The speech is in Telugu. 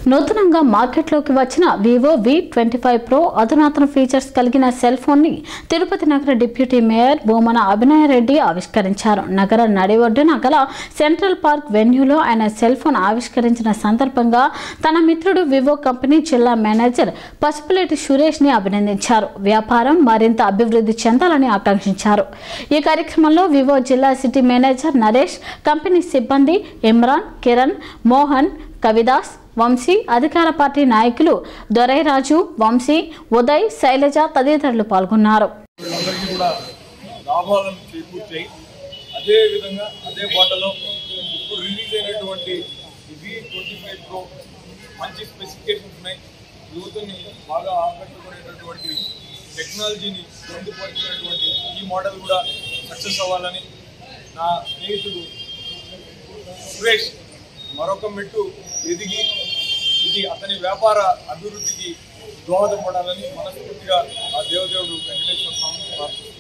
నూతనంగా మార్కెట్లోకి వచ్చిన Vivo V twenty five Pro అధునాతన ఫీచర్స్ కలిగిన సెల్ ఫోన్ని తిరుపతి నగర డిప్యూటీ మేయర్ భూమన అభినయ రెడ్డి ఆవిష్కరించారు నగర నడి ఒడ్డున గల సెంట్రల్ పార్క్ వెన్యూలో ఆయన సెల్ ఫోన్ ఆవిష్కరించిన సందర్భంగా తన మిత్రుడు వివో కంపెనీ జిల్లా మేనేజర్ పసుపులేటి సురేష్ ని అభినందించారు వ్యాపారం మరింత అభివృద్ధి చెందాలని ఆకాంక్షించారు ఈ కార్యక్రమంలో వివో జిల్లా సిటీ మేనేజర్ నరేష్ కంపెనీ సిబ్బంది ఇమ్రాన్ కిరణ్ మోహన్ కవిదాస్ వంశీ అధికార పార్టీ నాయకులు దొరైరాజు వంశీ ఉదయ్ శైలజ తదితరులు పాల్గొన్నారు అందరికీ కూడా లాభాలను చేకూర్చాయి అదే విధంగా అదే బాటలో ఇప్పుడు రిలీజ్ అయినటువంటి వి ట్వంటీ ఫైవ్ ప్రో మంచి స్పెసిఫికేషన్స్ ఉన్నాయి యూత్ని బాగా ఆకట్టుకునేటటువంటి టెక్నాలజీని పొందుపరిచినటువంటి ఈ మోడల్ కూడా సక్సెస్ అవ్వాలని నా స్నేహితుడు సురేష్ మరొక మెట్టు ఎదిగి ఇది అతని వ్యాపార అభివృద్ధికి దోహదపడాలని మనస్ఫూర్తిగా ఆ దేవదేవుడు వెంకటేశ్వర స్వామిని ప్రార్థిస్తున్నాను